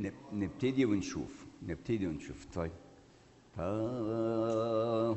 نب- نبتدي ونشوف نبتدي ونشوف طيب تا-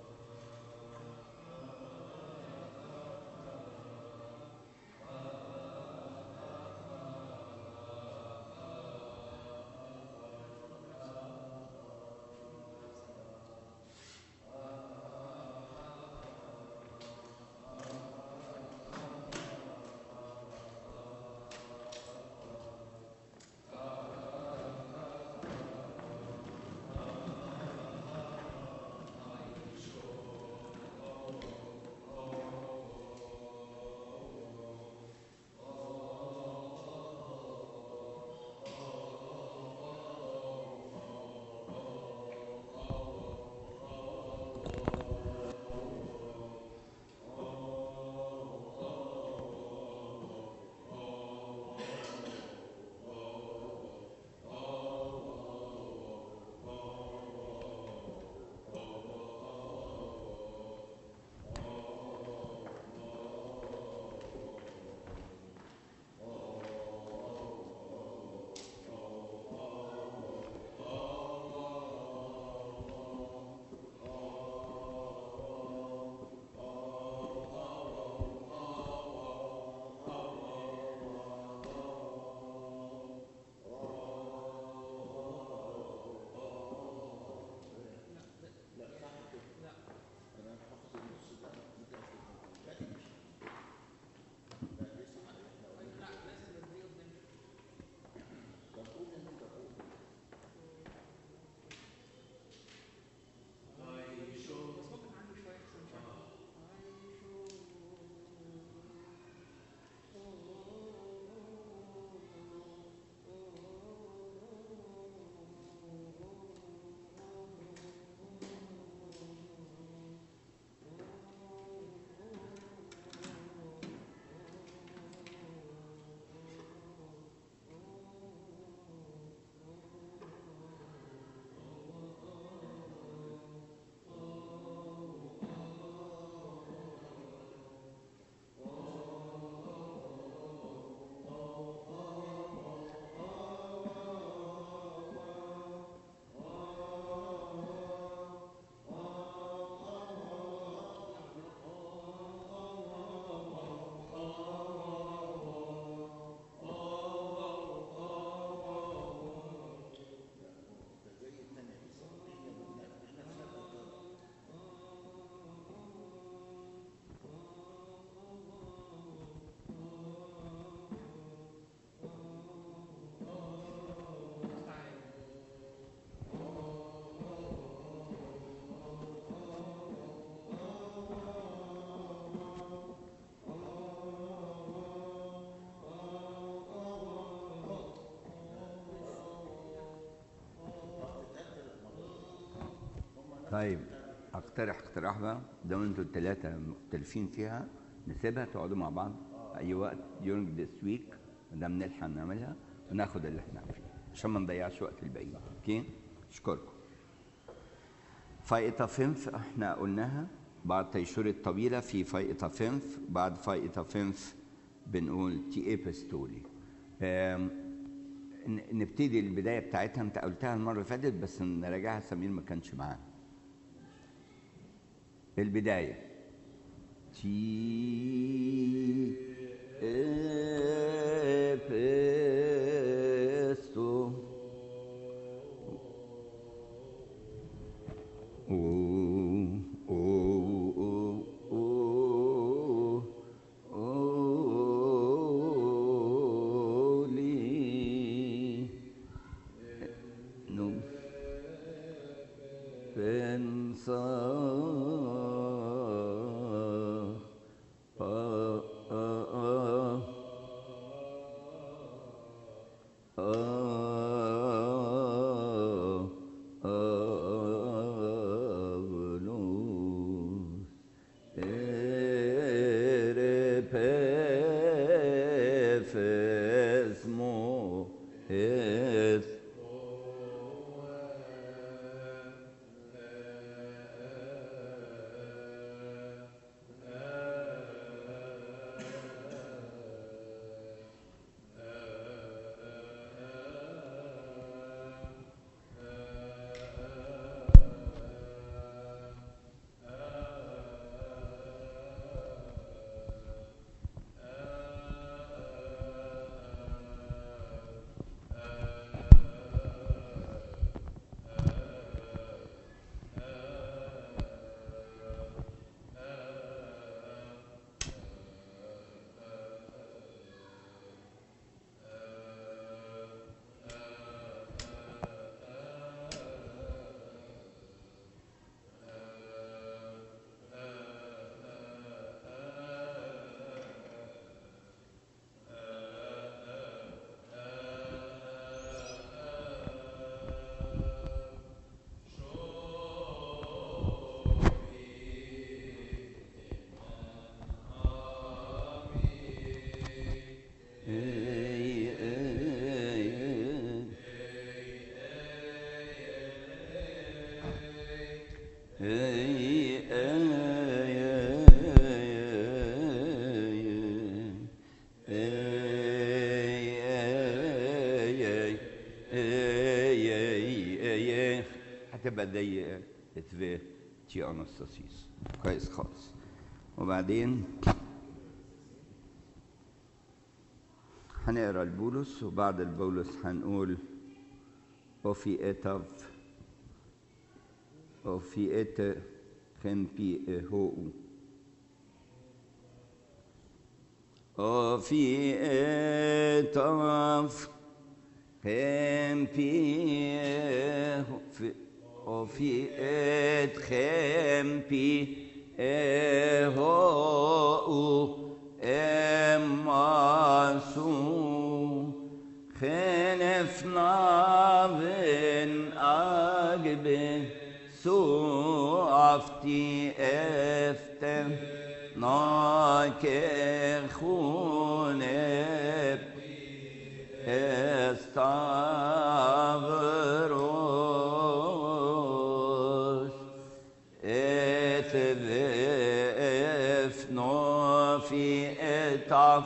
طيب اقترح اقتراح بقى ده انتوا الثلاثه مختلفين فيها نسيبها تقعدوا مع بعض اي وقت during this week ما دام نلحق نعملها وناخد اللي احنا عارفينه عشان ما نضيعش وقت الباقيين اوكي اشكركم فايتا فينف احنا قلناها بعد تيشور الطويله في فايتا فينف بعد فايتا فينف بنقول تي ايبستولي آم، ن- نبتدي البدايه بتاعتها انت قلتها المره اللي فاتت بس نراجعها سمير ما كانش معانا البدايه تي ايبستو Es هتبقى زي اثبات تي انستاسيس كويس خالص وبعدين هنقرا البولس وبعد البولس هنقول وفي اتف وفي ات كان بي هو وفي اتف كان بي وفي ات كان بي هو اماسو خنفنا بن أجب سو أفتي افتم ناك خونب استغروس اتذف نوفي اتف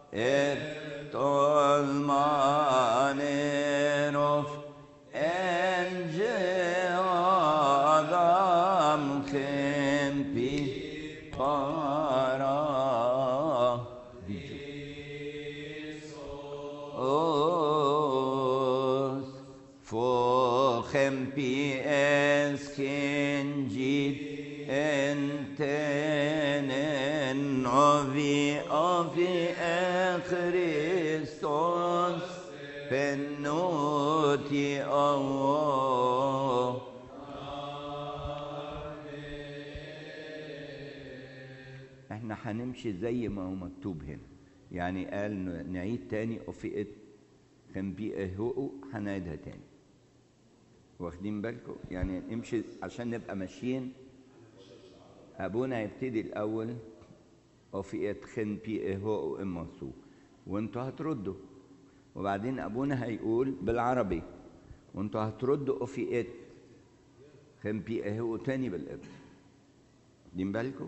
اتولمانينوف انجادام خمبي para os فخمبي اسكنجي انتن عفي عفي اخريستوس بنوتي الله احنا هنمشي زي ما هو مكتوب هنا يعني قال ن- نعيد تاني وفي كان بي هو هنعيدها تاني واخدين بالكم يعني نمشي عشان نبقى ماشيين ابونا هيبتدي الاول وفي خن بي هو اما سو وانتوا هتردوا وبعدين ابونا هيقول بالعربي وانتوا هتردوا وفي ات خن بي هو تاني بالابن واخدين بالكم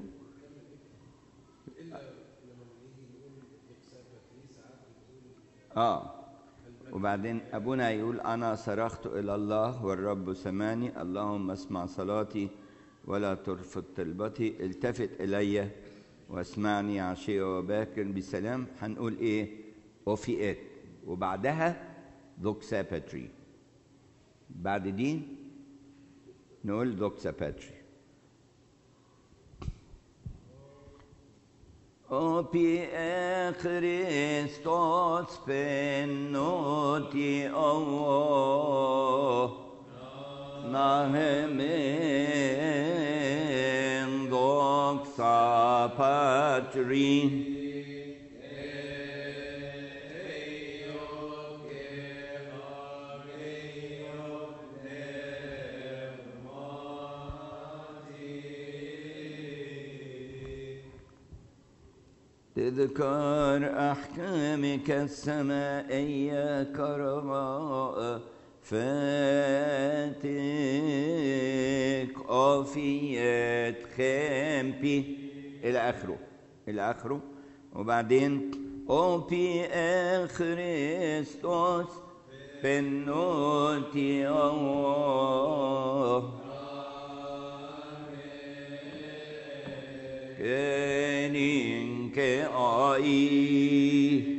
اه وبعدين ابونا يقول انا صرخت الى الله والرب سمعني اللهم اسمع صلاتي ولا ترفض طلبتي التفت الي واسمعني عشيه وباكر بسلام هنقول ايه وفي ات وبعدها دوكسا باتري بعد دي نقول دوكسا باتري Opi e Christos penoti o Nahemen doxa patri تذكر أحكامك السمائية كرماء فاتك أوفيات خامبي إلى آخره إلى آخره وبعدين أوبي خريستوس بنوتي الله كنين كأي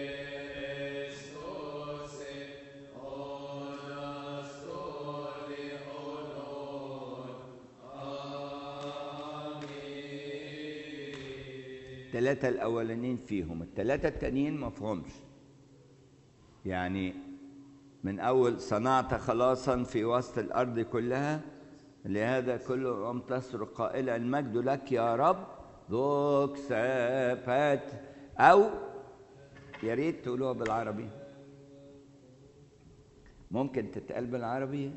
الثلاثة الأولانيين فيهم الثلاثة التانيين مفهومش يعني من أول صنعت خلاصا في وسط الأرض كلها لهذا كله أم تصرخ قائلا المجد لك يا رب ذوق سافات أو يا ريت تقولوها بالعربي ممكن تتقال بالعربي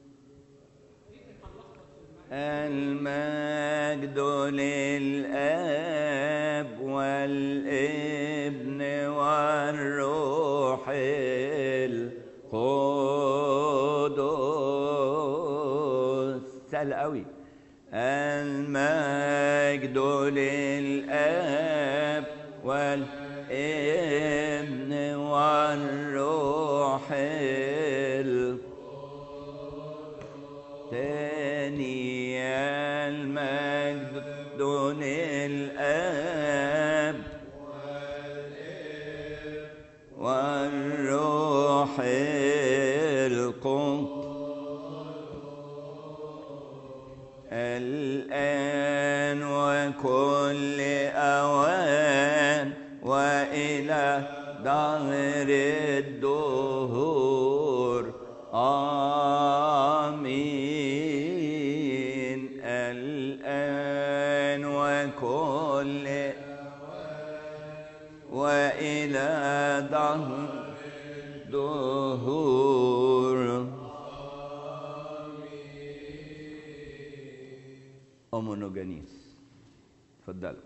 المجد للآب والابن والروح القدس سهل قوي المجد للآب والابن والروح الثاني المجد للآب والروح القدس الآن وكل أوان وإلى دهر الدهور آمين الآن وكل وإلى دهر دهور أمونوجانيس تفضل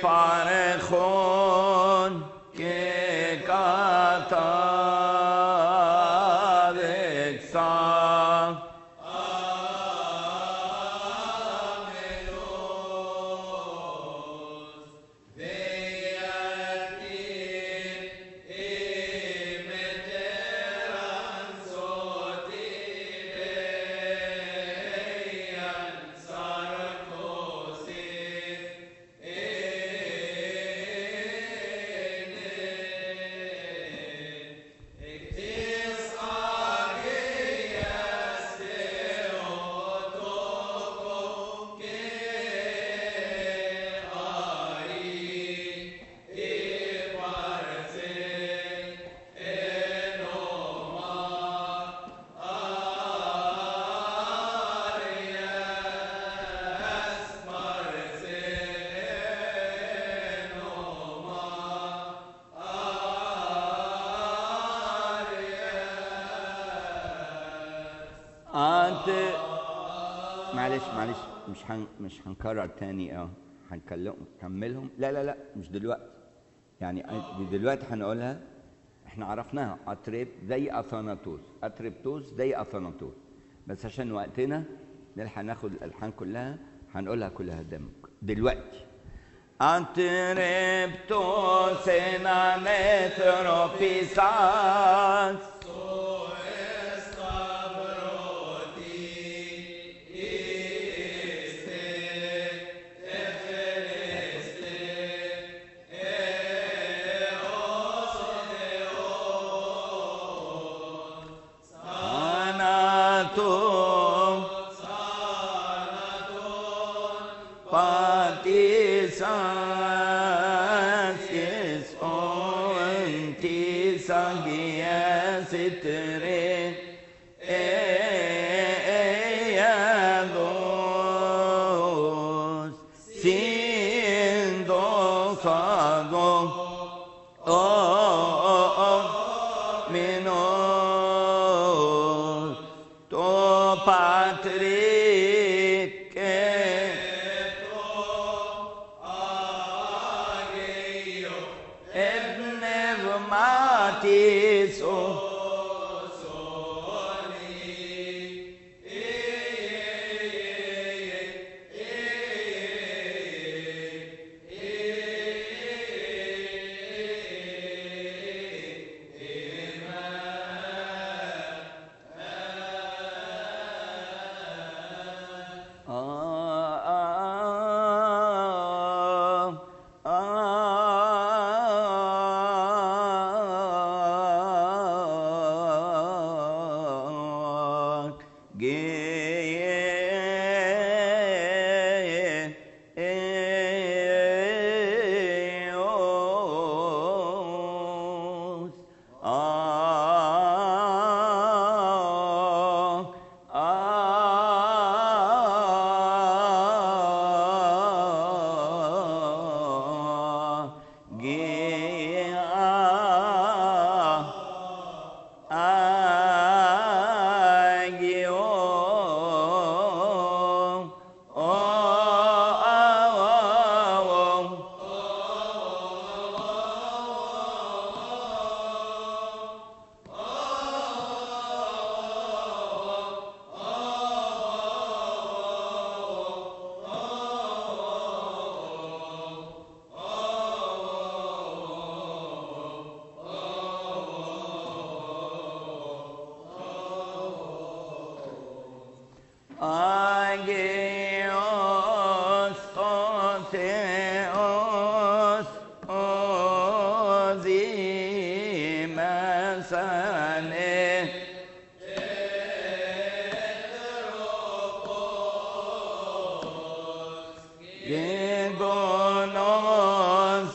farejón que cata de sa. انت معلش معلش مش هن... مش هنكرر تاني اه هنكلم كملهم لا لا لا مش دلوقتي يعني دي دلوقتي هنقولها احنا عرفناها اتريب زي اثاناتوس اتريبتوس زي اثاناتوس بس عشان وقتنا نلحق ناخد الالحان كلها هنقولها كلها دم دلوقتي Antreptos en anthropisas Anatum Patisasis ontis agias itere eados siendo fado oh, oh, oh, menos to Patrick ابن ماتيسو Agios otheos ozimasane Gegonos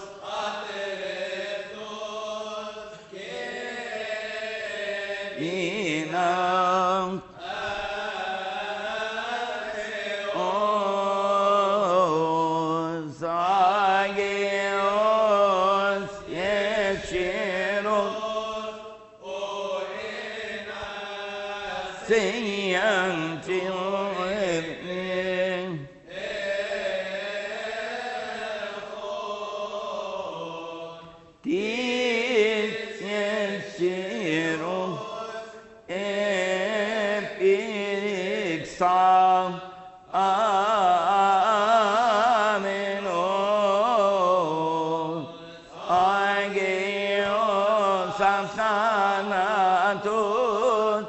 Inam Os agios yeshiros Siyanti ibni Athanatos.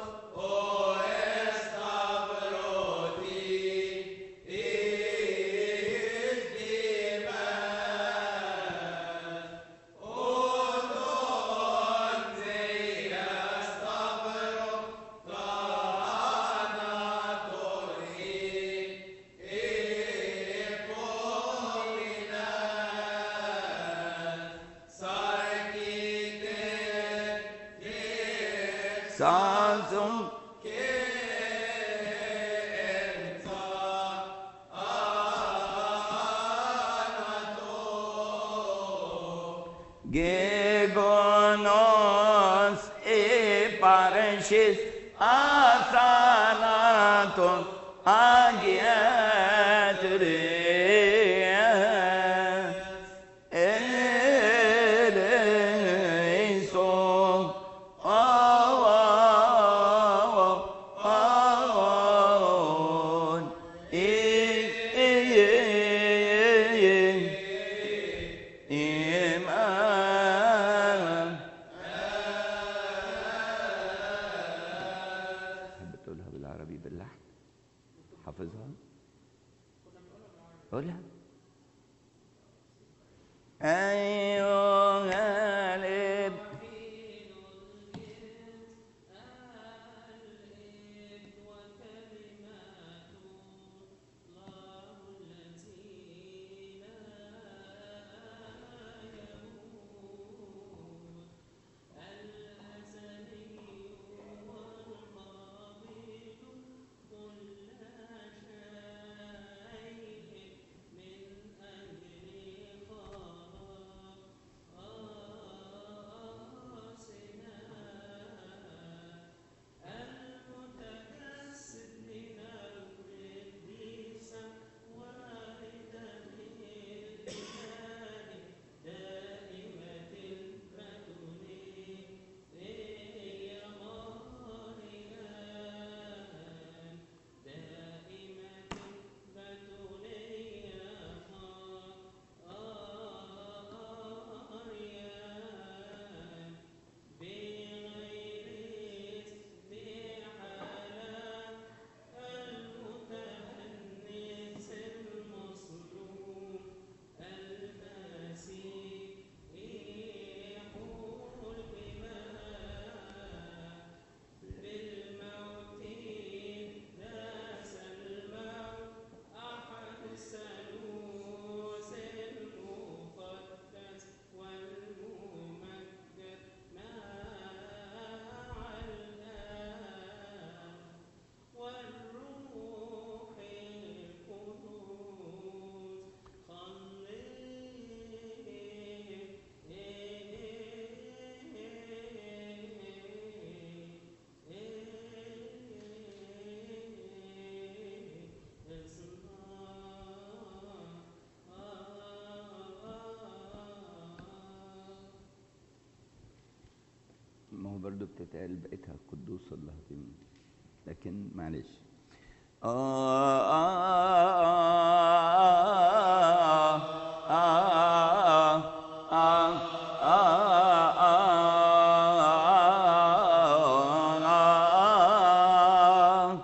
Sansum Gegonos e parashis athanaton agiatria eleison awon إيمان تحب تقولها بالعربي باللحن حافظها قولها أيها الإب ما هو برضه بتتقال بقيتها قدوس الله العظيم لكن معلش آه آه آه آه آه آه آه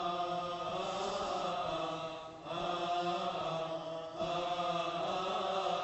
آه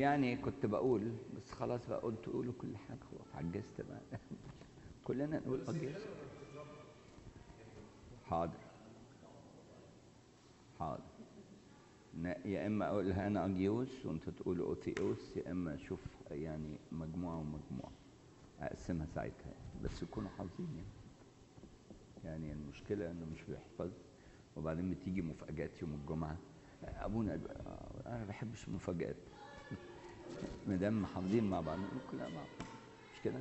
يعني كنت بقول بس خلاص بقى قلت قولوا كل حاجة خلاص عجزت بقى كلنا نقول أجيوس حاضر حاضر ن- يا اما اقولها انا اجيوس وانت تقول اوثيوس يا اما اشوف يعني مجموعه ومجموعه اقسمها ساعتها بس يكونوا حافظين يعني يعني المشكله انه مش بيحفظ وبعدين بتيجي مفاجات يوم الجمعه ابونا آه، انا ما بحبش المفاجات ما دام حافظين مع بعض نقول كلها مع بعض مش كده؟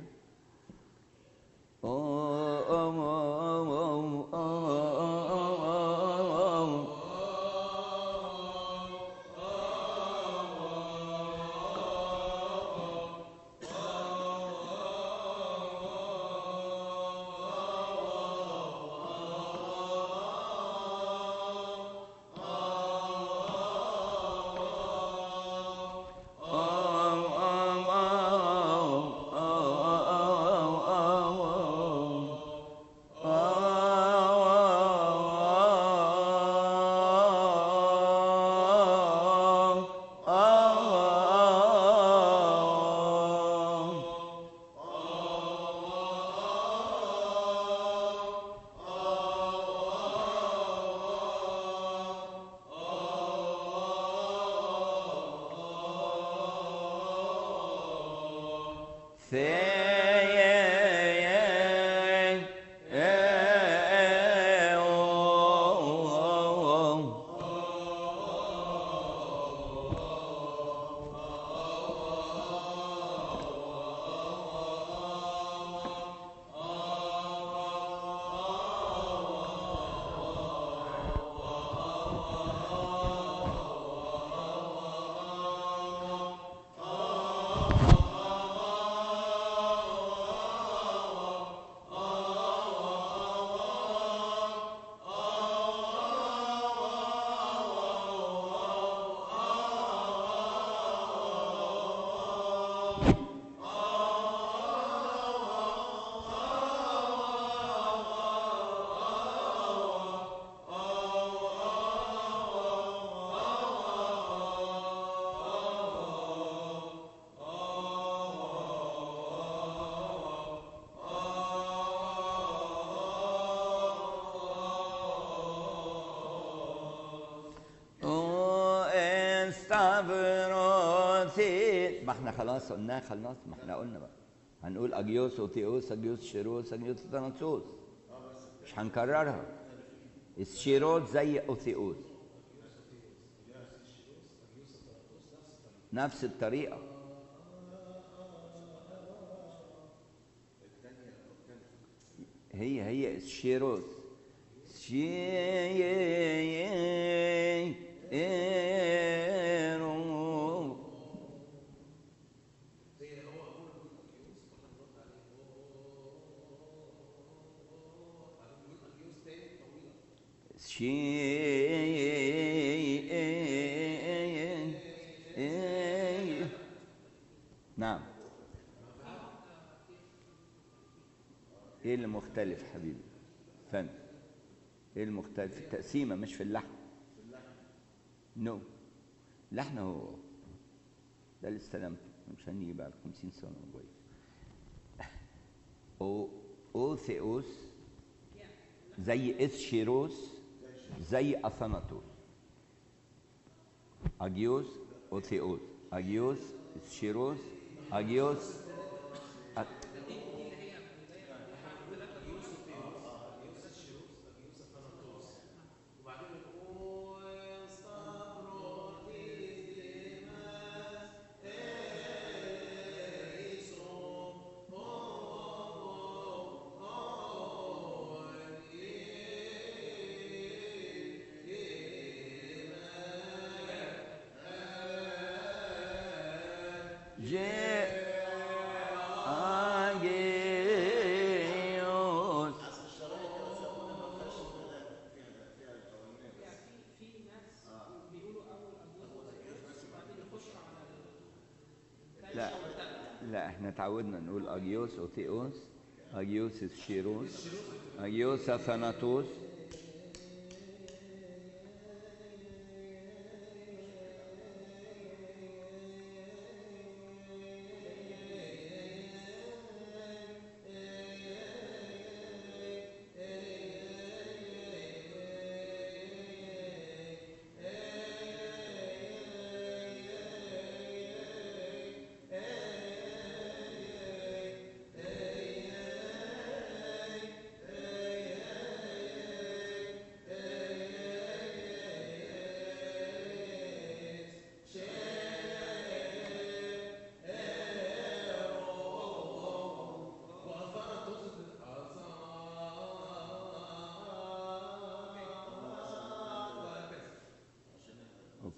ما احنا خلاص قلناها خلاص ما احنا قلنا بقى هنقول اجيوس اوثيوس اجيوس شيروس اجيوس ثاناتوس مش هنكررها الشيروس زي اوثيوس نفس الطريقة هي هي الشيروس شيرو شيء نعم ايه اللي مختلف حبيبي فن ايه المختلف في التقسيمه مش في اللحن نو اللحن هو ده اللي استلمته مش هنيجي بعد 50 سنه كويس او اوثيوس زي اسشيروس زي اثناتوس اجيوس اوثيوس اجيوس اسشيروس اجيوس أ- جاء أجيوس لا لا احنا تعودنا نقول اجيوس اوثيوس اجيوس شيروس اجيوس اثناتوس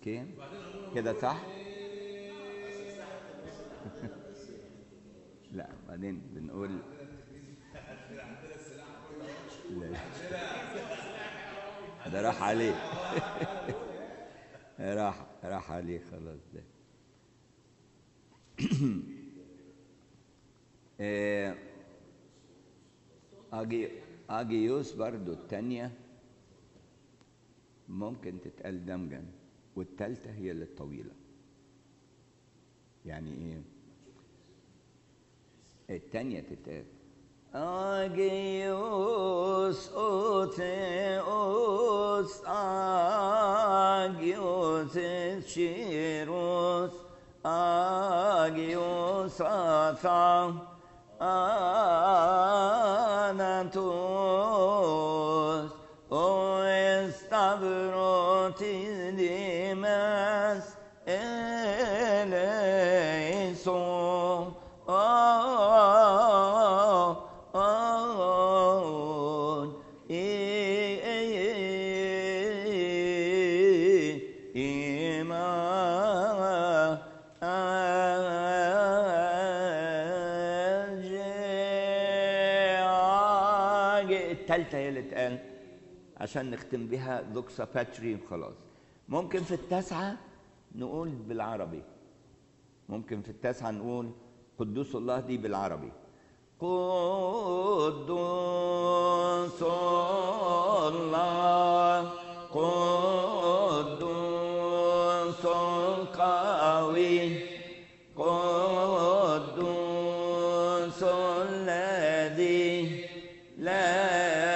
اوكي كده صح لا بعدين بنقول لا. ده راح عليه راح راح عليه خلاص ده آه، أجي أجيوس برضو التانية ممكن تتقال دمجا والتالتة هي اللي الطويلة يعني ايه التانية تتقال أجيوس أوتيوس أجيوس شيروس أجيوس أثا أناتوس Oestabrotis dimes eleison. Oh, oh, e, ima, التالتة هي اللي اتقال عشان نختم بها دوكسا باتري خلاص ممكن في التاسعة نقول بالعربي ممكن في التاسعة نقول قدوس الله دي بالعربي قدوس الله قدوس القوي قدوس الذي لا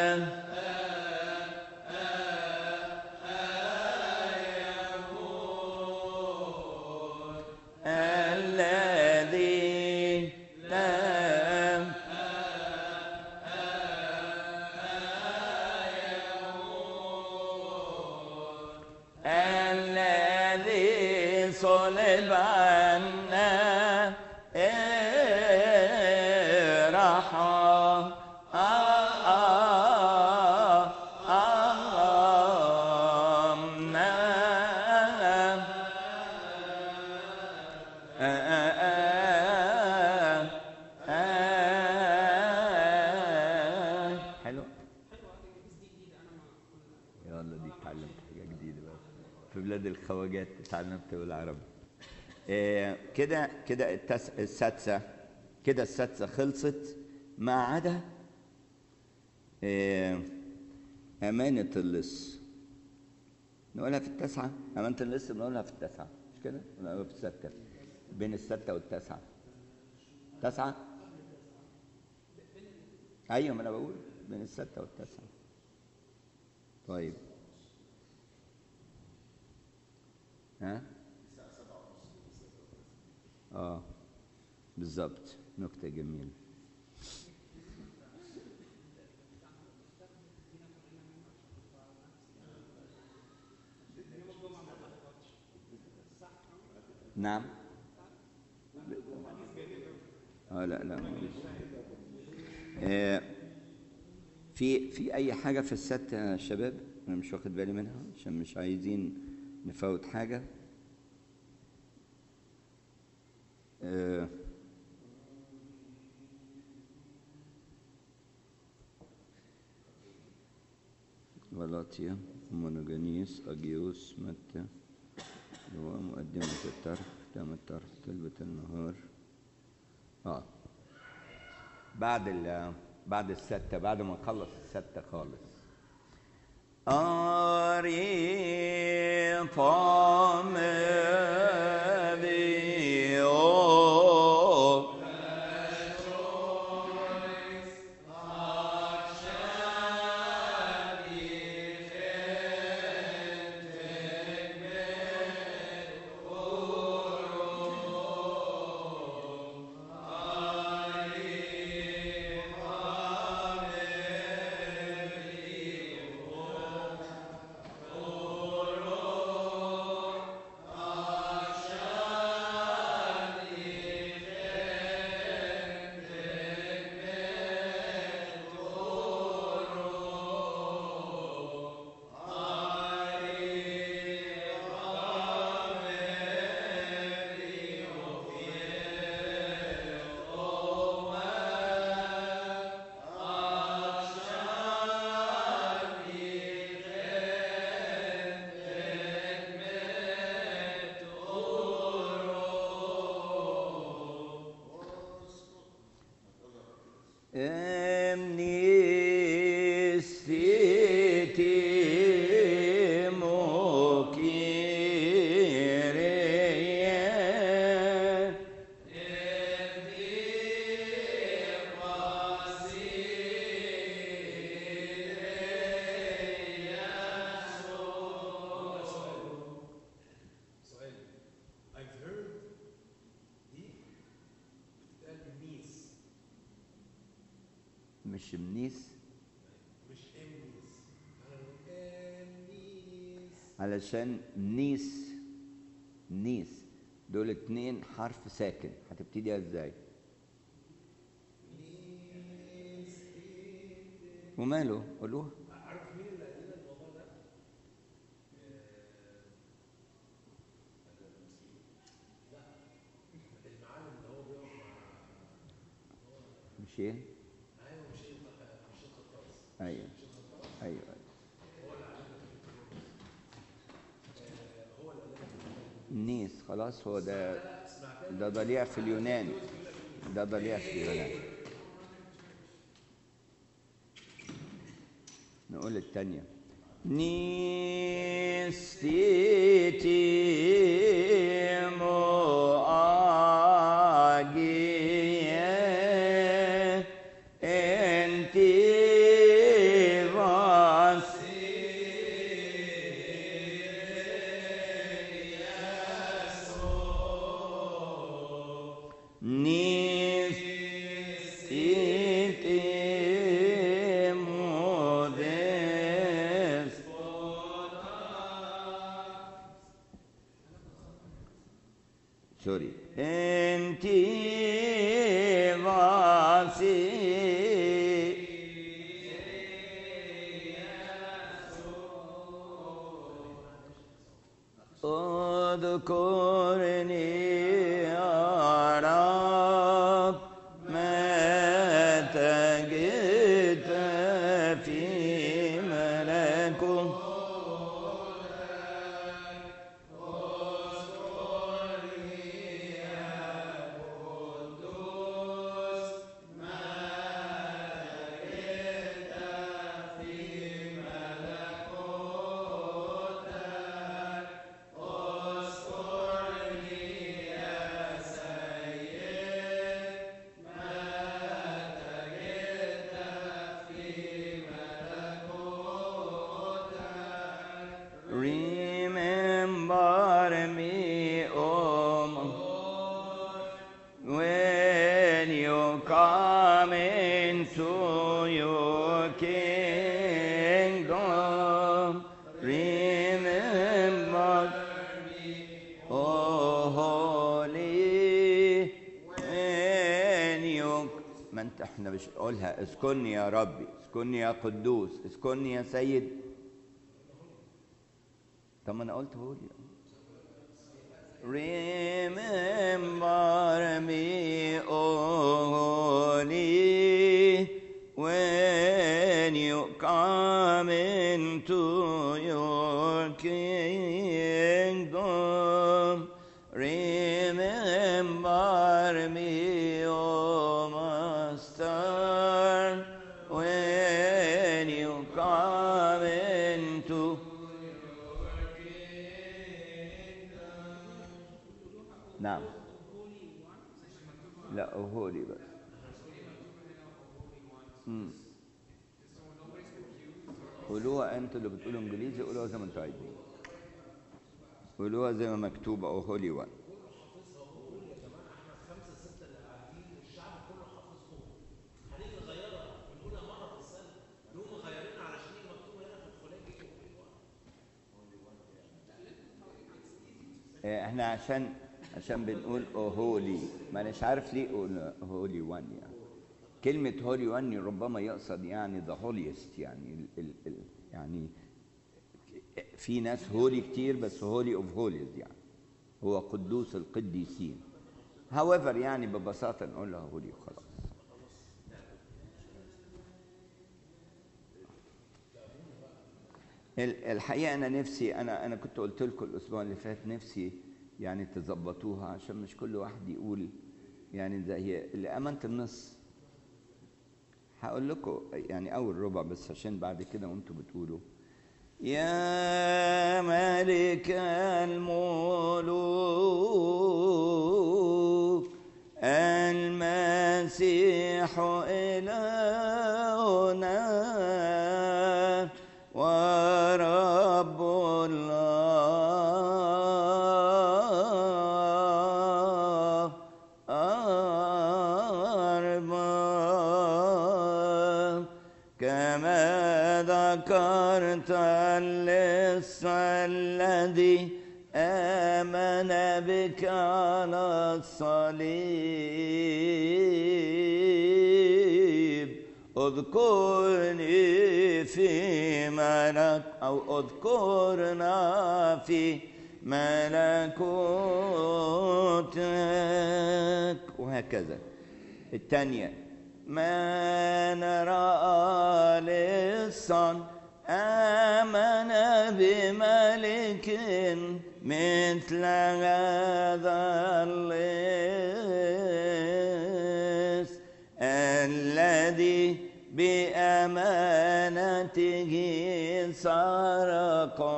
الذي لا الذي صلب عنا رحى حلو يلا دي اتعلمت حاجة جديدة بقى في بلاد الخواجات اتعلمت بالعربي آه، كده كده التس... السادسة كده السادسة خلصت ما عدا آه، أمانة اللص نقولها في التاسعة أمانة اللص بنقولها في التاسعة مش كده؟ بنقولها في الستة بين الستة والتاسعة تاسعة أيوة ما أنا بقول بين الستة والتاسعة طيب ها؟ اه بالظبط نكتة جميلة نعم اه لا لا معلش آه في في اي حاجه في الست يا شباب انا مش واخد بالي منها عشان مش عايزين نفوت حاجه آه غلاطيا مونوجانيس أجيوس متى اللي هو مقدمة الطرف ختام الطرف طلبة النهار اه بعد ال بعد الستة بعد ما نخلص الستة خالص أريفاميو Amnisiti mokireye سؤال I've heard دي بتتقال النيس مش منيس مش امنيس انا بقول امنيس علشان نيس نيس دول اتنين حرف ساكن هتبتديها ازاي وماله قولوها عارف مين اللي قال لنا الموضوع ده؟ لا المعلم اللي هو بيقف مع مش ايه ايوه مش مش الخطاس ايوه ايوه نيس خلاص هو ده ده ضليع في اليوناني ده ضليع في اليوناني نقول التانية نيستيتي مؤاجيه انتي Nisiti modes Sorry. Enti vasi اذكرني يا رب متى جئت في ملكه Remember me, O Lord, when you come into your kingdom. Remember me, O holy, when you ما انت احنا مش قولها اسكني يا ربي اسكني يا قدوس اسكني يا سيد طب ما انا قلت هو لي Remember me, O holy, when you come into your kingdom. Remember me, O Master, when you come into نعم لا هولي بس مم. قولوها انتوا اللي بتقولوا انجليزي قولوها زي ما انتوا عايزين قولوها زي ما مكتوبه او هولي وان آه، احنا عشان عشان بنقول هولي ما اناش عارف ليه قلنا هولي وان يعني كلمة هولي وان ربما يقصد يعني ذا هوليست يعني ال ال ال يعني في ناس هولي كتير بس هولي اوف هوليز يعني هو قدوس القديسين however يعني ببساطة نقولها هولي وخلاص ال- الحقيقة أنا نفسي أنا أنا كنت قلت لكم الأسبوع اللي فات نفسي يعني تظبطوها عشان مش كل واحد يقول يعني زي هي اللي أمانة النص هقول لكم يعني اول ربع بس عشان بعد كده وانتوا بتقولوا يا ملك الملوك المسيح إلهنا ورب الله أرباب كما ذكرت اللص الذي آمن بك على الصليب اذكرني في ملك أو اذكرنا في ملكوتك وهكذا الثانية من رأى لصا آمن بملك مثل هذا اللص الذي بأمانته سرق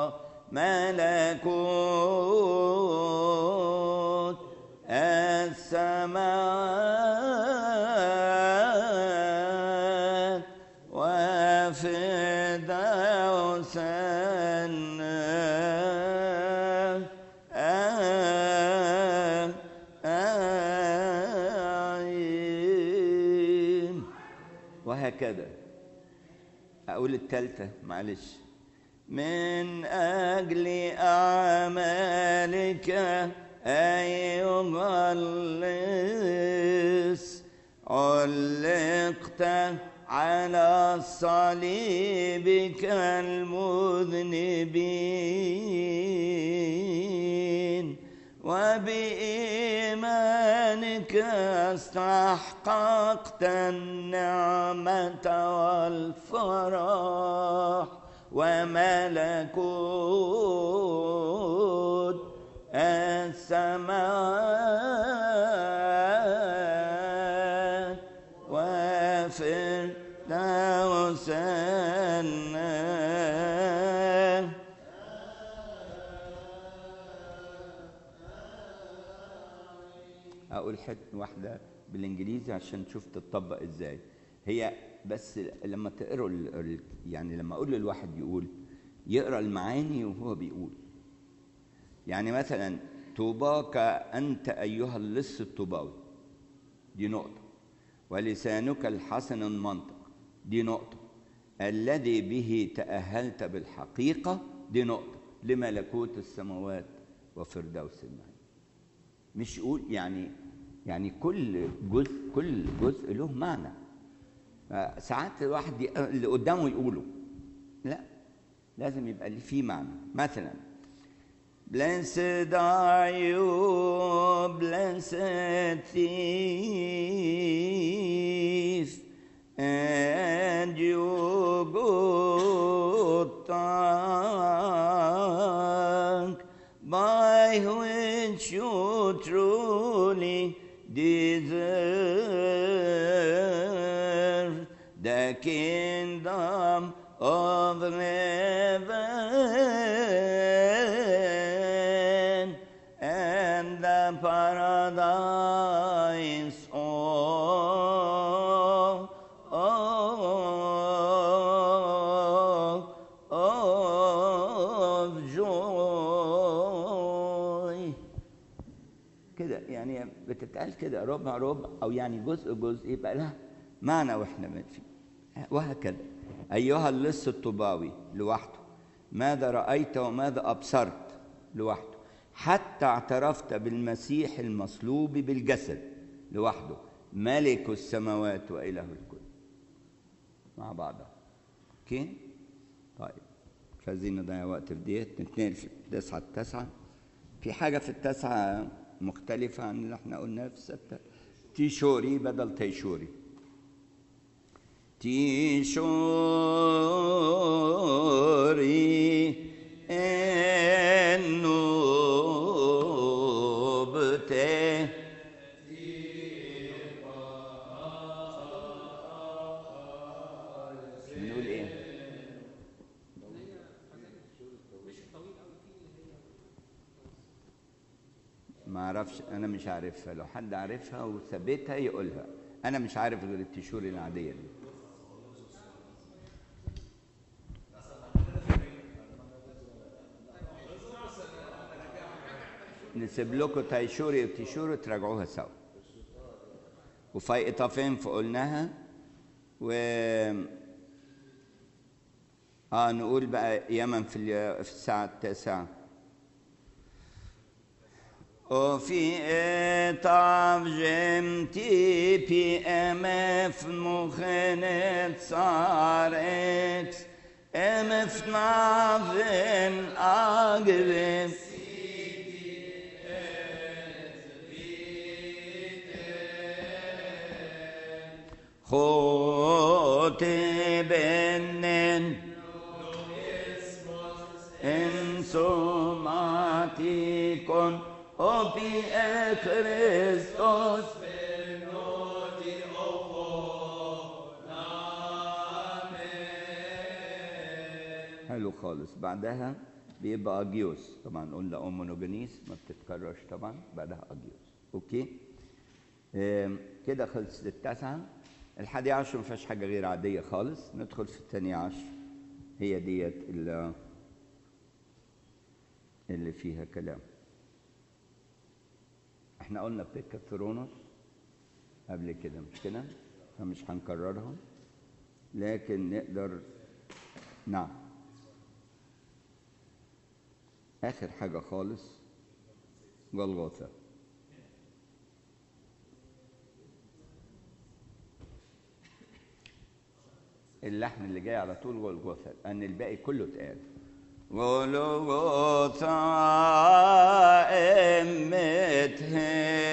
ملكوت السماوات وفردوس الأعين وهكذا أقول الثالثة معلش من أجل أعمالك أيها اللص علقت على الصليب كالمذنبين وبإيمانك استحققت النعمة والفرح وملكوت السماوات وفردوس النار اقول حته واحده بالانجليزي عشان تشوف تطبق ازاي هي بس لما تقروا ال- ال- يعني لما اقول للواحد يقول يقرا المعاني وهو بيقول يعني مثلا طوباك انت ايها اللص الطوباوي دي نقطه ولسانك الحسن المنطق دي نقطه الذي به تاهلت بالحقيقه دي نقطه لملكوت السماوات وفردوس المعين مش يقول يعني يعني كل جزء كل جزء له معنى آه، ساعات الواحد ي- اللي قدامه يقوله لا لازم يبقى اللي فيه معنى مثلا Blessed are you, blessed thief, and you good tongue, by which you truly deserve the kingdom of heaven and the paradise of, of, of joy كده يعني بتتقال كده ربع ربع او يعني جزء جزء يبقى لها معنى واحنا فيه وهكذا ايها اللص الطوباوي لوحده ماذا رايت وماذا ابصرت لوحده حتى اعترفت بالمسيح المصلوب بالجسد لوحده ملك السماوات واله الكل مع بعضها اوكي طيب مش عايزين نضيع وقت في ديت نتنقل في تسعة التسعة في حاجة في التسعة مختلفة عن اللي احنا قلناه في الستة تيشوري بدل تيشوري تيشوري النوبته بنقول ايه ما اعرفش انا مش عارفها لو حد عارفها وثبتها يقولها انا مش عارف غير التشور العاديه دي نسيب لكم تايشوري وتيشوري تراجعوها سوا وفايقة فين فقلناها و اه نقول بقى يمن في ال- في الساعة التاسعة وفي إطاف جمتي بي أمف مخنت صارت أمف نافن أقرب خطبنن انسوماتيكون وفي كريستوس حلو خالص بعدها بيبقى اجيوس طبعا قلنا اومونوجينيس ما بتتكررش طبعا بعدها اجيوس اوكي آم، كده خلصت التاسعه الحادي عشر ما فيهاش حاجه غير عاديه خالص ندخل في الثاني عشر هي ديت اللي اللي فيها كلام احنا قلنا بيكا ثرونوس قبل كده مش كده فمش هنكررهم لكن نقدر نعم اخر حاجه خالص جلغوثه اللحن اللي جاي على طول جلغوثة لأن الباقي كله اتقال جلغوثة أمت